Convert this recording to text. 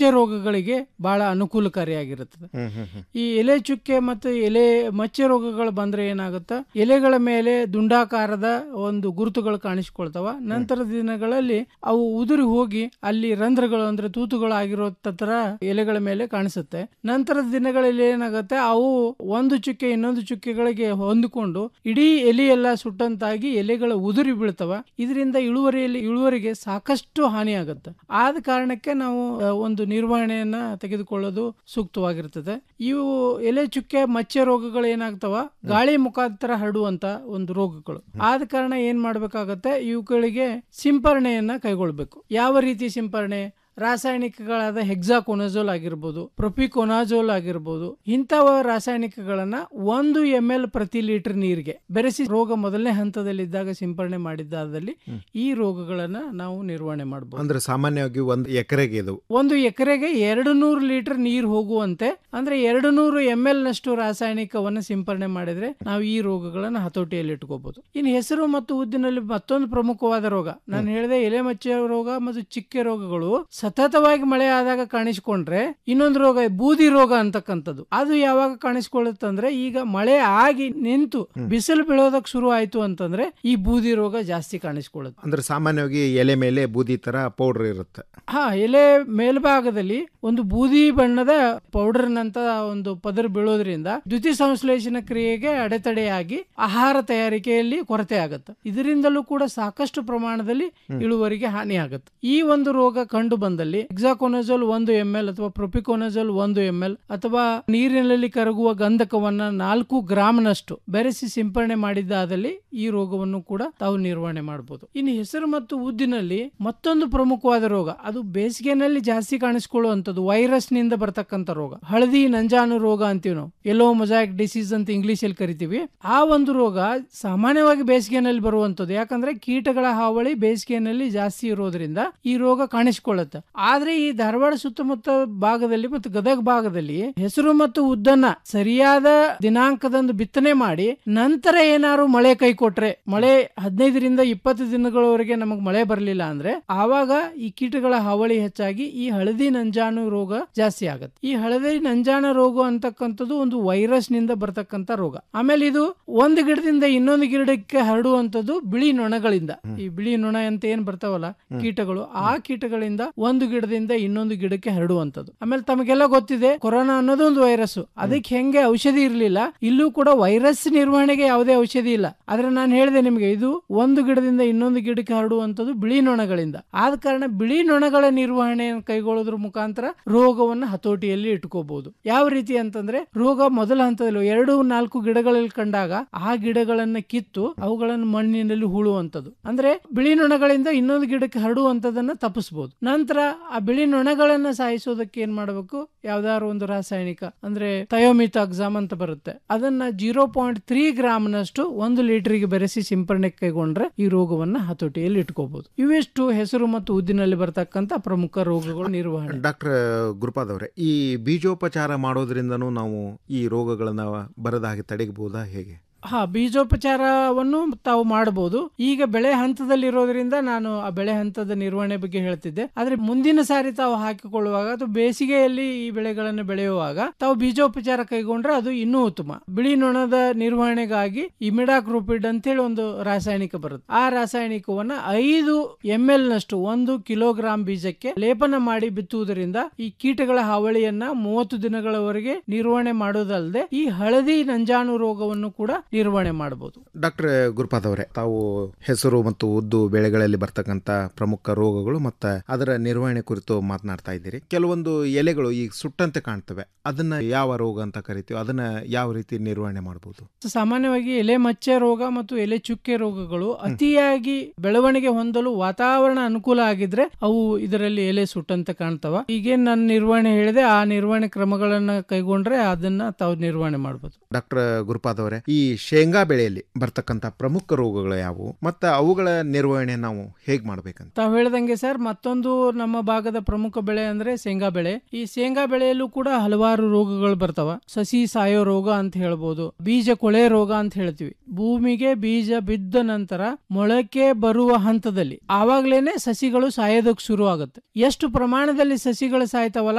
ರೋಗಗಳಿಗೆ ಬಹಳ ಅನುಕೂಲಕಾರಿಯಾಗಿರುತ್ತದೆ ಹ್ಮ್ ಹ್ಮ್ ಹ್ಮ್ ಈ ಎಲೆ ಚುಕ್ಕೆ ಮತ್ತು ಎಲೆ ಮಚ್ಚೆ ರೋಗಗಳು ಬಂದ್ರೆ ಏನಾಗುತ್ತಾ ಎಲೆಗಳ ಮೇಲೆ ದುಂಡಾಕಾರದ ಒಂದು ಗುರುತುಗಳು ಕಾಣಿಸಿಕೊಳ್ತಾವ ನಂತರದ ದಿನಗಳಲ್ಲಿ ಅವು ಉದುರಿ ಹೋಗಿ ಅಲ್ಲಿ ರಂಧ್ರಗಳು ಅಂದ್ರೆ ತೂತುಗಳು ಆಗಿರೋ ತರ ಎಲೆಗಳ ಮೇಲೆ ಕಾಣಿಸುತ್ತೆ ನಂತರದ ದಿನಗಳಲ್ಲಿ ಏನಾಗುತ್ತೆ ಅವು ಒಂದು ಚುಕ್ಕೆ ಇನ್ನೊಂದು ಚುಕ್ಕೆಗಳಿಗೆ ಹೊಂದಿಕೊಂಡು ಇಡೀ ಎಲೆ ಎಲ್ಲ ಸುಟ್ಟಂತಾಗಿ ಎಲೆಗಳ ಉದುರಿ ಬೀಳ್ತವ ಇದರಿಂದ ಇಳುವರಿಯಲ್ಲಿ ಇಳುವರಿಗೆ ಸಾಕಷ್ಟು ಹಾನಿ ಆಗುತ್ತೆ ಆದ ಕಾರಣಕ್ಕೆ ನಾವು ಆ, ಒಂದು ನಿರ್ವಹಣೆಯನ್ನ ತೆಗೆದುಕೊಳ್ಳೋದು ಸೂಕ್ತವಾಗಿರ್ತದೆ ಇವು ಎಲೆ ಚುಕ್ಕೆ ಮಚ್ಚೆ ರೋಗಗಳು ಏನಾಗ್ತವ ಗಾಳಿ ಮುಖಾಂತರ ಹರಡುವಂತ ಒಂದು ರೋಗಗಳು ಆದ ಕಾರಣ ಏನ್ ಮಾಡ್ಬೇಕಾಗತ್ತೆ ಇವುಗಳಿಗೆ ಸಿಂಪರಣೆಯನ್ನ ಕೈಗೊಳ್ಬೇಕು ಯಾವ ರೀತಿ ಸಿಂಪರಣೆ ರಾಸಾಯನಿಕಗಳಾದ ಹೆಕ್ಸಾಕೊನಜೋಲ್ ಆಗಿರ್ಬೋದು ಪ್ರೊಪಿಕೊನಾಜೋಲ್ ಆಗಿರ್ಬೋದು ಇಂಥವ ರಾಸಾಯನಿಕಗಳನ್ನ ಒಂದು ಎಂ ಎಲ್ ಪ್ರತಿ ಲೀಟರ್ ನೀರಿಗೆ ಬೆರೆಸಿ ರೋಗ ಮೊದಲನೇ ಹಂತದಲ್ಲಿದ್ದಾಗ ಸಿಂಪರಣೆ ಮಾಡಿದ್ದಾದಲ್ಲಿ ಈ ರೋಗಗಳನ್ನ ನಾವು ನಿರ್ವಹಣೆ ಮಾಡಬಹುದು ಅಂದ್ರೆ ಸಾಮಾನ್ಯವಾಗಿ ಒಂದು ಎಕರೆಗೆ ಇದು ಒಂದು ಎಕರೆಗೆ ಎರಡು ನೂರು ಲೀಟರ್ ನೀರು ಹೋಗುವಂತೆ ಅಂದ್ರೆ ಎರಡು ನೂರು ಎಂ ಎಲ್ ನಷ್ಟು ರಾಸಾಯನಿಕವನ್ನು ಸಿಂಪರಣೆ ಮಾಡಿದ್ರೆ ನಾವು ಈ ರೋಗಗಳನ್ನು ಹತೋಟಿಯಲ್ಲಿ ಇಟ್ಕೋಬಹುದು ಇನ್ನು ಹೆಸರು ಮತ್ತು ಉದ್ದಿನಲ್ಲಿ ಮತ್ತೊಂದು ಪ್ರಮುಖವಾದ ರೋಗ ನಾನು ಹೇಳಿದೆ ಎಲೆ ಮಚ್ಚೆ ರೋಗ ಮತ್ತು ಚಿಕ್ಕೆ ರೋಗಗಳು ಸತತವಾಗಿ ಮಳೆ ಆದಾಗ ಕಾಣಿಸ್ಕೊಂಡ್ರೆ ಇನ್ನೊಂದು ರೋಗ ಬೂದಿ ರೋಗ ಅಂತಕ್ಕಂಥದ್ದು ಅದು ಯಾವಾಗ ಕಾಣಿಸ್ಕೊಳ್ಳುತ್ತಂದ್ರೆ ಈಗ ಮಳೆ ಆಗಿ ನಿಂತು ಬಿಸಿಲು ಬೀಳೋದಕ್ಕೆ ಶುರು ಆಯ್ತು ಅಂತಂದ್ರೆ ಈ ಬೂದಿ ರೋಗ ಜಾಸ್ತಿ ಕಾಣಿಸ್ಕೊಳ್ಳುತ್ತೆ ಅಂದ್ರೆ ಸಾಮಾನ್ಯವಾಗಿ ಎಲೆ ಮೇಲೆ ಬೂದಿ ತರ ಪೌಡರ್ ಇರುತ್ತೆ ಹಾ ಎಲೆ ಮೇಲ್ಭಾಗದಲ್ಲಿ ಒಂದು ಬೂದಿ ಬಣ್ಣದ ಪೌಡರ್ ನಂತ ಒಂದು ಪದರ ಬೀಳೋದ್ರಿಂದ ದ್ಯುತಿ ಸಂಶ್ಲೇಷಣ ಕ್ರಿಯೆಗೆ ಅಡೆತಡೆಯಾಗಿ ಆಹಾರ ತಯಾರಿಕೆಯಲ್ಲಿ ಕೊರತೆ ಆಗುತ್ತೆ ಇದರಿಂದಲೂ ಕೂಡ ಸಾಕಷ್ಟು ಪ್ರಮಾಣದಲ್ಲಿ ಇಳುವರಿಗೆ ಹಾನಿ ಆಗುತ್ತೆ ಈ ಒಂದು ರೋಗ ಕಂಡು ಬಂದಲ್ಲಿ ಎಕ್ಸಾಕೊನಜೋಲ್ ಒಂದು ಎಂ ಎಲ್ ಅಥವಾ ಪ್ರೊಪಿಕೊನಜೋಲ್ ಒಂದು ಎಂ ಎಲ್ ಅಥವಾ ನೀರಿನಲ್ಲಿ ಕರಗುವ ಗಂಧಕವನ್ನ ನಾಲ್ಕು ಗ್ರಾಮ್ನಷ್ಟು ಬೆರೆಸಿ ಸಿಂಪರಣೆ ಮಾಡಿದ್ದಾದಲ್ಲಿ ಈ ರೋಗವನ್ನು ಕೂಡ ತಾವು ನಿರ್ವಹಣೆ ಮಾಡಬಹುದು ಇನ್ನು ಹೆಸರು ಮತ್ತು ಉದ್ದಿನಲ್ಲಿ ಮತ್ತೊಂದು ಪ್ರಮುಖವಾದ ರೋಗ ಅದು ಬೇಸಿಗೆನಲ್ಲಿ ಜಾಸ್ತಿ ಕಾಣಿಸ್ಕೊಳ್ಳುವಂಥದ್ದು ವೈರಸ್ ನಿಂದ ಬರ್ತಕ್ಕಂಥ ರೋಗ ಹಳದಿ ನಂಜಾನು ರೋಗ ಅಂತೀವಿ ನಾವು ಎಲ್ಲೋ ಮೊಜಾಯಿಕ್ ಡಿಸೀಸ್ ಅಂತ ಇಂಗ್ಲಿಷ್ ಅಲ್ಲಿ ಕರಿತೀವಿ ಆ ಒಂದು ರೋಗ ಸಾಮಾನ್ಯವಾಗಿ ಬೇಸಿಗೆನಲ್ಲಿ ಬರುವಂತದ್ದು ಯಾಕಂದ್ರೆ ಕೀಟಗಳ ಹಾವಳಿ ಬೇಸಿಗೆನಲ್ಲಿ ಜಾಸ್ತಿ ಇರೋದ್ರಿಂದ ಈ ರೋಗ ಕಾಣಿಸಿಕೊಳ್ಳುತ್ತೆ ಆದ್ರೆ ಈ ಧಾರವಾಡ ಸುತ್ತಮುತ್ತ ಭಾಗದಲ್ಲಿ ಮತ್ತು ಗದಗ ಭಾಗದಲ್ಲಿ ಹೆಸರು ಮತ್ತು ಉದ್ದನ್ನ ಸರಿಯಾದ ದಿನಾಂಕದಂದು ಬಿತ್ತನೆ ಮಾಡಿ ನಂತರ ಏನಾದ್ರು ಮಳೆ ಕೈ ಕೊಟ್ರೆ ಮಳೆ ಹದಿನೈದರಿಂದ ಇಪ್ಪತ್ತು ದಿನಗಳವರೆಗೆ ನಮಗೆ ಮಳೆ ಬರಲಿಲ್ಲ ಅಂದ್ರೆ ಆವಾಗ ಈ ಕೀಟಗಳ ಹಾವಳಿ ಹೆಚ್ಚಾಗಿ ಈ ಹಳದಿ ನಂಜಾನು ರೋಗ ಜಾಸ್ತಿ ಆಗುತ್ತೆ ಈ ಹಳದಿ ನಂಜಾನ ರೋಗ ಅಂತಕ್ಕಂಥದ್ದು ಒಂದು ವೈರಸ್ ನಿಂದ ಬರ್ತಕ್ಕಂಥ ರೋಗ ಆಮೇಲೆ ಇದು ಒಂದು ಗಿಡದಿಂದ ಇನ್ನೊಂದು ಗಿಡಕ್ಕೆ ಹರಡುವಂತದ್ದು ಬಿಳಿ ನೊಣಗಳಿಂದ ಈ ಬಿಳಿ ನೊಣ ಅಂತ ಏನ್ ಬರ್ತಾವಲ್ಲ ಕೀಟಗಳು ಆ ಕೀಟಗಳಿಂದ ಒಂದು ಗಿಡದಿಂದ ಇನ್ನೊಂದು ಗಿಡಕ್ಕೆ ಹರಡುವಂತದ್ದು ಆಮೇಲೆ ತಮಗೆಲ್ಲ ಗೊತ್ತಿದೆ ಕೊರೋನಾ ಅನ್ನೋದು ಒಂದು ವೈರಸ್ ಅದಕ್ಕೆ ಹೆಂಗೆ ಔಷಧಿ ಇರಲಿಲ್ಲ ಇಲ್ಲೂ ಕೂಡ ವೈರಸ್ ನಿರ್ವಹಣೆಗೆ ಯಾವುದೇ ಔಷಧಿ ಇಲ್ಲ ಆದ್ರೆ ನಾನು ಹೇಳಿದೆ ನಿಮಗೆ ಇದು ಒಂದು ಗಿಡದಿಂದ ಇನ್ನೊಂದು ಗಿಡಕ್ಕೆ ಹರಡುವಂತದ್ದು ಬಿಳಿ ನೊಣಗಳಿಂದ ಆದ ಕಾರಣ ಬಿಳಿ ನೊಣಗಳ ನಿರ್ವಹಣೆಯನ್ನು ಕೈಗೊಳ್ಳೋದ್ರ ಮುಖಾಂತರ ರೋಗವನ್ನು ಹತೋಟಿಯಲ್ಲಿ ಇಟ್ಕೋಬಹುದು ಯಾವ ರೀತಿ ಅಂತಂದ್ರೆ ರೋಗ ಮೊದಲ ಹಂತದಲ್ಲಿ ಎರಡು ನಾಲ್ಕು ಗಿಡಗಳಲ್ಲಿ ಕಂಡಾಗ ಆ ಗಿಡಗಳನ್ನ ಕಿತ್ತು ಅವುಗಳನ್ನು ಮಣ್ಣಿನಲ್ಲಿ ಹೂಳುವಂತದ್ದು ಅಂದ್ರೆ ಬಿಳಿ ನೊಣಗಳಿಂದ ಇನ್ನೊಂದು ಗಿಡಕ್ಕೆ ಹರಡುವಂತದನ್ನ ತಪ್ಪಿಸಬಹುದು ನಂತರ ಆ ಬಿಳಿ ನೊಣಗಳನ್ನ ಸಾಯಿಸೋದಕ್ಕೆ ಏನ್ ಮಾಡಬೇಕು ಯಾವ್ದಾದ್ರು ಒಂದು ರಾಸಾಯನಿಕ ಅಂದ್ರೆ ಥಯೋಮಿತಾಕ್ಸಾಮ್ ಅಂತ ಬರುತ್ತೆ ಅದನ್ನ ಜೀರೋ ಪಾಯಿಂಟ್ ತ್ರೀ ಗ್ರಾಮ್ನಷ್ಟು ಒಂದು ಲೀಟರ್ಗೆ ಬೆರೆಸಿ ಸಿಂಪರಣೆ ಕೈಗೊಂಡ್ರೆ ಈ ರೋಗವನ್ನ ಹತೋಟಿಯಲ್ಲಿ ಇಟ್ಕೋಬಹುದು ಇವೆಷ್ಟು ಹೆಸರು ಮತ್ತು ಉದ್ದಿನಲ್ಲಿ ಬರ್ತಕ್ಕಂತ ಪ್ರಮುಖ ರೋಗಗಳ ನಿರ್ವಹಣೆ ಡಾಕ್ಟರ್ ಗುರುಪಾದ್ ಅವರೇ ಈ ಬೀಜೋಪಚಾರ ಮಾಡೋದ್ರಿಂದನೂ ನಾವು ಈ ರೋಗಗಳನ್ನ ಬರದ ಹಾಗೆ ತಡೆಗಬಹುದಾ ಹೇಗೆ ಹಾ ಬೀಜೋಪಚಾರವನ್ನು ತಾವು ಮಾಡಬಹುದು ಈಗ ಬೆಳೆ ಹಂತದಲ್ಲಿರೋದ್ರಿಂದ ನಾನು ಆ ಬೆಳೆ ಹಂತದ ನಿರ್ವಹಣೆ ಬಗ್ಗೆ ಹೇಳ್ತಿದ್ದೆ ಆದ್ರೆ ಮುಂದಿನ ಸಾರಿ ತಾವು ಹಾಕಿಕೊಳ್ಳುವಾಗ ಅದು ಬೇಸಿಗೆಯಲ್ಲಿ ಈ ಬೆಳೆಗಳನ್ನು ಬೆಳೆಯುವಾಗ ತಾವು ಬೀಜೋಪಚಾರ ಕೈಗೊಂಡ್ರೆ ಅದು ಇನ್ನೂ ಉತ್ತಮ ಬಿಳಿ ನೊಣದ ನಿರ್ವಹಣೆಗಾಗಿ ಇಮಿಡಾಕ್ರೋಪಿಡ್ ಅಂತೇಳಿ ಒಂದು ರಾಸಾಯನಿಕ ಬರುತ್ತೆ ಆ ರಾಸಾಯನಿಕವನ್ನ ಐದು ಎಂ ಎಲ್ ನಷ್ಟು ಒಂದು ಕಿಲೋಗ್ರಾಂ ಬೀಜಕ್ಕೆ ಲೇಪನ ಮಾಡಿ ಬಿತ್ತುವುದರಿಂದ ಈ ಕೀಟಗಳ ಹಾವಳಿಯನ್ನ ಮೂವತ್ತು ದಿನಗಳವರೆಗೆ ನಿರ್ವಹಣೆ ಮಾಡೋದಲ್ಲದೆ ಈ ಹಳದಿ ನಂಜಾನು ರೋಗವನ್ನು ಕೂಡ ನಿರ್ವಹಣೆ ಮಾಡಬಹುದು ಡಾಕ್ಟರ್ ಗುರುಪಾದ್ ಅವರೇ ತಾವು ಹೆಸರು ಮತ್ತು ಉದ್ದು ಬೆಳೆಗಳಲ್ಲಿ ಬರ್ತಕ್ಕಂಥ ಪ್ರಮುಖ ರೋಗಗಳು ಮತ್ತು ಅದರ ನಿರ್ವಹಣೆ ಕುರಿತು ಮಾತನಾಡ್ತಾ ಇದ್ದೀರಿ ಕೆಲವೊಂದು ಎಲೆಗಳು ಈಗ ಸುಟ್ಟಂತೆ ಕಾಣ್ತವೆ ಅದನ್ನ ಯಾವ ರೋಗ ಅಂತ ಕರಿತೀವಿ ಅದನ್ನ ಯಾವ ರೀತಿ ನಿರ್ವಹಣೆ ಮಾಡಬಹುದು ಸಾಮಾನ್ಯವಾಗಿ ಎಲೆ ಮಚ್ಚೆ ರೋಗ ಮತ್ತು ಎಲೆ ಚುಕ್ಕೆ ರೋಗಗಳು ಅತಿಯಾಗಿ ಬೆಳವಣಿಗೆ ಹೊಂದಲು ವಾತಾವರಣ ಅನುಕೂಲ ಆಗಿದ್ರೆ ಅವು ಇದರಲ್ಲಿ ಎಲೆ ಸುಟ್ಟಂತೆ ಕಾಣ್ತವ ಈಗೇನ್ ನಾನು ನಿರ್ವಹಣೆ ಹೇಳಿದೆ ಆ ನಿರ್ವಹಣೆ ಕ್ರಮಗಳನ್ನ ಕೈಗೊಂಡ್ರೆ ಅದನ್ನ ತಾವು ನಿರ್ವಹಣೆ ಮಾಡಬಹುದು ಡಾಕ್ಟರ್ ಗುರುಪಾದ್ ಅವರೇ ಈ ಶೇಂಗಾ ಬೆಳೆಯಲ್ಲಿ ಬರ್ತಕ್ಕಂಥ ಪ್ರಮುಖ ರೋಗಗಳು ಯಾವುವು ಮತ್ತು ಅವುಗಳ ನಿರ್ವಹಣೆ ನಾವು ಹೇಗೆ ಮಾಡ್ಬೇಕಂತ ತಾವು ಹೇಳ್ದಂಗೆ ಸರ್ ಮತ್ತೊಂದು ನಮ್ಮ ಭಾಗದ ಪ್ರಮುಖ ಬೆಳೆ ಅಂದ್ರೆ ಶೇಂಗಾ ಬೆಳೆ ಈ ಶೇಂಗಾ ಬೆಳೆಯಲ್ಲೂ ಕೂಡ ಹಲವಾರು ರೋಗಗಳು ಬರ್ತಾವ ಸಸಿ ಸಾಯೋ ರೋಗ ಅಂತ ಹೇಳ್ಬೋದು ಬೀಜ ಕೊಳೆ ರೋಗ ಅಂತ ಹೇಳ್ತೀವಿ ಭೂಮಿಗೆ ಬೀಜ ಬಿದ್ದ ನಂತರ ಮೊಳಕೆ ಬರುವ ಹಂತದಲ್ಲಿ ಆವಾಗ್ಲೇನೆ ಸಸಿಗಳು ಸಾಯೋದಕ್ಕೆ ಶುರು ಆಗುತ್ತೆ ಎಷ್ಟು ಪ್ರಮಾಣದಲ್ಲಿ ಸಸಿಗಳು ಸಾಯ್ತಾವಲ್ಲ